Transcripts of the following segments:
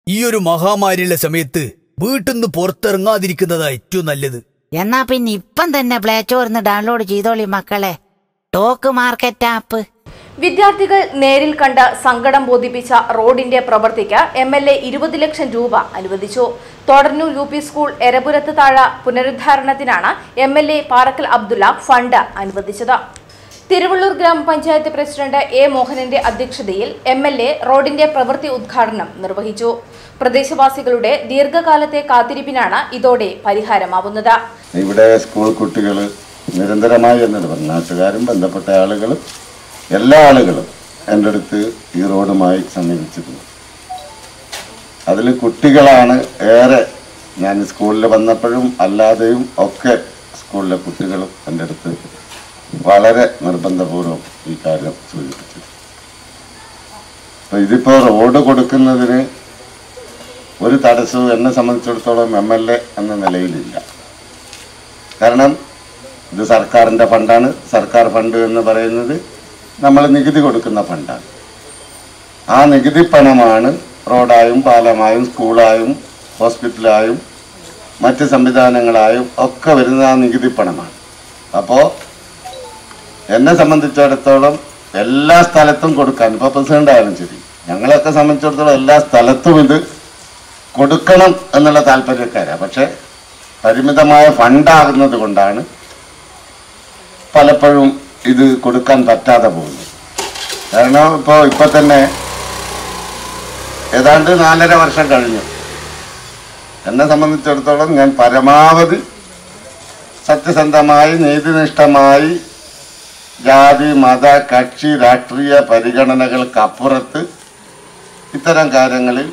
ഈ ഒരു മഹാമാരിയുള്ള സമയത്ത് വീട്ടിൽ നിന്ന് പുറത്തിറങ്ങാതിരിക്കുന്നതാ ഏറ്റവും നല്ലത് എന്നാ പിന്നെ ഇപ്പം തന്നെ പ്ലേ സ്റ്റോറിന്ന് ഡൗൺലോഡ് ചെയ്തോളി മക്കളെ ടോക്ക് മാർക്കറ്റ് ആപ്പ് വിദ്യാർത്ഥികൾ നേരിൽ കണ്ട് സങ്കടം ബോധിപ്പിച്ച റോഡിന്റെ പ്രവൃത്തിക്ക് എം എൽ എ ഇരുപത് ലക്ഷം രൂപ അനുവദിച്ചു തോടന്നൂർ യു പി സ്കൂൾ എരപുരത്ത് താഴ പുനരുദ്ധാരണത്തിനാണ് M L A Parakkal Abdulla fund അനുവദിച്ചത് തിരുവള്ളൂർ ഗ്രാമപഞ്ചായത്ത് പ്രസിഡന്റ് എ മോഹനന്റെ അധ്യക്ഷതയിൽ എം എൽ എ റോഡിന്റെ പ്രവൃത്തി ഉദ്ഘാടനം നിർവഹിച്ചു പ്രദേശവാസികളുടെ ദീർഘകാലത്തെ കാത്തിരിപ്പിനാണ് ഇതോടെ പരിഹാരമാവുന്നത് ഇവിടെ സ്കൂൾ കുട്ടികൾ നിരന്തരമായി എന്നല്ല പറഞ്ഞു നാട്ടുകാരും ബന്ധപ്പെട്ട ആളുകളും എല്ലാ ആളുകളും എൻ്റെ അടുത്ത് ഈ റോഡുമായി സമീപിച്ചിരുന്നു അതിൽ കുട്ടികളാണ് ഏറെ ഞാൻ സ്കൂളിൽ വന്നപ്പോഴും അല്ലാതെയും ഒക്കെ സ്കൂളിലെ കുട്ടികളും എൻ്റെ അടുത്ത് വളരെ നിർബന്ധപൂർവ്വം ഈ കാര്യം സൂചിപ്പിച്ചു അപ്പോൾ ഇതിപ്പോൾ റോഡ് കൊടുക്കുന്നതിന് ഒരു തടസ്സവും എന്നെ സംബന്ധിച്ചിടത്തോളം എം എൽ എ എന്ന നിലയിലില്ല കാരണം ഇത് സർക്കാരിൻ്റെ ഫണ്ടാണ് സർക്കാർ ഫണ്ട് എന്ന് പറയുന്നത് നമ്മൾ നികുതി കൊടുക്കുന്ന ഫണ്ടാണ് ആ നികുതി പണമാണ് റോഡായും പാലമായും സ്കൂളായും ഹോസ്പിറ്റലായും മറ്റ് സംവിധാനങ്ങളായും ഒക്കെ വരുന്ന ആ നികുതി പണമാണ് അപ്പോൾ എന്നെ സംബന്ധിച്ചിടത്തോളം എല്ലാ സ്ഥലത്തും കൊടുക്കാൻ ഇപ്പോൾ പ്രസിഡന്റ് ആയാലും ശരി ഞങ്ങളെയൊക്കെ സംബന്ധിച്ചിടത്തോളം എല്ലാ സ്ഥലത്തും ഇത് കൊടുക്കണം എന്നുള്ള താല്പര്യക്കാരാണ് പക്ഷെ പരിമിതമായ ഫണ്ടാകുന്നത് കൊണ്ടാണ് പലപ്പോഴും ഇത് കൊടുക്കാൻ പറ്റാതെ പോകുന്നത് കാരണം ഇപ്പോൾ ഇപ്പം തന്നെ ഏതാണ്ട് നാലര വർഷം കഴിഞ്ഞു എന്നെ സംബന്ധിച്ചിടത്തോളം ഞാൻ പരമാവധി സത്യസന്ധമായി നീതിനിഷ്ഠമായി ജാതി മത കക്ഷി രാഷ്ട്രീയ പരിഗണനകൾക്കപ്പുറത്ത് ഇത്തരം കാര്യങ്ങളിൽ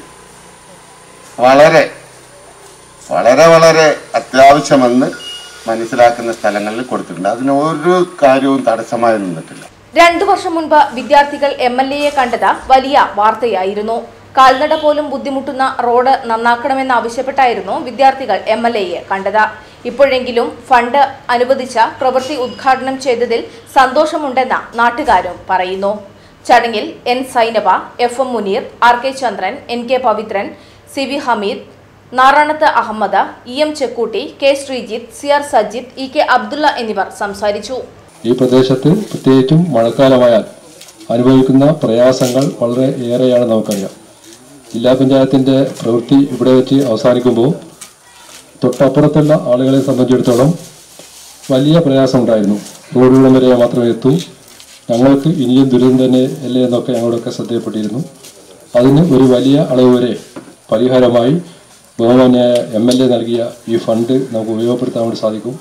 വളരെ വളരെ വളരെ അത്യാവശ്യമെന്ന് മനസ്സിലാക്കുന്ന സ്ഥലങ്ങളിൽ കൊടുത്തിട്ടുണ്ട് അതിന് ഒരു കാര്യവും തടസ്സമായി നിന്നിട്ടില്ല രണ്ടു വർഷം മുൻപ് വിദ്യാർത്ഥികൾ എം എൽ എയെ കണ്ടത് വലിയ വാർത്തയായിരുന്നു കാൽനട പോലും ബുദ്ധിമുട്ടുന്ന റോഡ് നന്നാക്കണമെന്നാവശ്യപ്പെട്ടായിരുന്നു വിദ്യാർത്ഥികൾ എം എൽ എയെ കണ്ടത് ഇപ്പോഴെങ്കിലും ഫണ്ട് അനുവദിച്ച പ്രവൃത്തി ഉദ്ഘാടനം ചെയ്തതിൽ സന്തോഷമുണ്ടെന്ന് നാട്ടുകാരും പറയുന്നു ചടങ്ങിൽ N Sainaba F M Muneer R K Chandran N K Pavithran C V Hameed Naranath Ahammed E M Chekkutty K Sreejith C R Sajith E K Abdulla എന്നിവർ സംസാരിച്ചു ഈ പ്രദേശത്ത് പ്രത്യേകിച്ചും മഴക്കാലമായാൽ അനുഭവിക്കുന്ന പ്രയാസങ്ങൾ വളരെ ഏറെയാണ് നമുക്കറിയാം ജില്ലാ പഞ്ചായത്തിൻ്റെ പ്രവൃത്തി ഇവിടെ വെച്ച് അവസാനിക്കുമ്പോൾ തൊട്ടപ്പുറത്തുള്ള ആളുകളെ സംബന്ധിച്ചിടത്തോളം വലിയ പ്രയാസമുണ്ടായിരുന്നു റോഡുകളും വരെ മാത്രമേ എത്തൂ ഞങ്ങൾക്ക് ഇനിയും ദുരിതം തന്നെ അല്ലേ എന്നൊക്കെ ഞങ്ങളൊക്കെ ശ്രദ്ധയപ്പെട്ടിരുന്നു അതിന് ഒരു വലിയ അളവ് വരെ പരിഹാരമായി ബഹുമാന്യായ എം എൽ എ നൽകിയ ഈ ഫണ്ട് നമുക്ക് ഉപയോഗപ്പെടുത്താൻ വേണ്ടി സാധിക്കും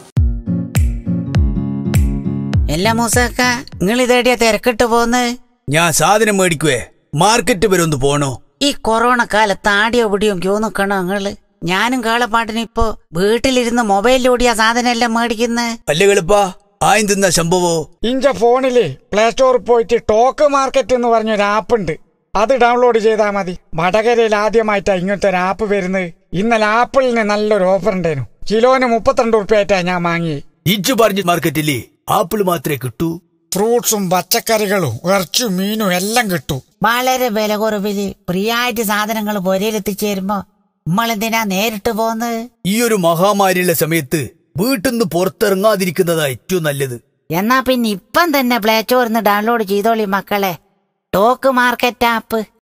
എല്ലാ മൂസക്ക നിങ്ങൾ ഇതേടിയ തിരക്കിട്ട് പോന്ന് ഞാൻ സാധനം മേടിക്കുവേ മാർക്കറ്റ് വരെ ഒന്ന് പോണോ ഈ കൊറോണ കാലത്ത് ആടിയോ പിടിയോ ക്യൂ നിക്കണോ നിങ്ങള് ഞാനും കാളപ്പാട്ടിന് ഇപ്പോ വീട്ടിലിരുന്ന് മൊബൈലിലൂടിയാ സാധനം എല്ലാം മേടിക്കുന്നത് അല്ലേ കളിപ്പാ ആയും തിന്ന സംഭവോ ഇഞ്ച ഫോണില് പ്ലേ സ്റ്റോറിൽ പോയിട്ട് ടോക്ക് മാർക്കറ്റ് എന്ന് പറഞ്ഞൊരു ആപ്പ് ഉണ്ട് അത് ഡൗൺലോഡ് ചെയ്താൽ മതി വടകരയിൽ ആദ്യമായിട്ടാ ഇങ്ങനത്തെ ഒരു ആപ്പ് വരുന്നത് ഇന്നലെ ആപ്പിളിന് നല്ലൊരു ഓഫർ ഉണ്ടായിരുന്നു കിലോന് മുപ്പത്തിരണ്ട് ഉറുപ്പ്യായിട്ടാ ഞാൻ വാങ്ങി ഇജ്ജ് പറഞ്ഞ മാർക്കറ്റില്ലേ ആപ്പിൾ മാത്രമേ കിട്ടൂ ഫ്രൂട്ട്സും പച്ചക്കറികളും ഇറച്ചും മീനും എല്ലാം കിട്ടും വളരെ വില കുറവില് ഫ്രീയായിട്ട് സാധനങ്ങൾ പൊരയിലെത്തിച്ചേരുമ്പോ നമ്മളെന്തിനാ നേരിട്ട് പോന്ന് ഈ ഒരു മഹാമാരിയുള്ള സമയത്ത് വീട്ടിൽ നിന്ന് പുറത്തിറങ്ങാതിരിക്കുന്നതാ ഏറ്റവും നല്ലത് എന്നാ പിന്നെ ഇപ്പം തന്നെ പ്ലേ സ്റ്റോറിന്ന് ഡൗൺലോഡ് ചെയ്തോളി മക്കളെ ടോക്ക് മാർക്കറ്റ് ആപ്പ്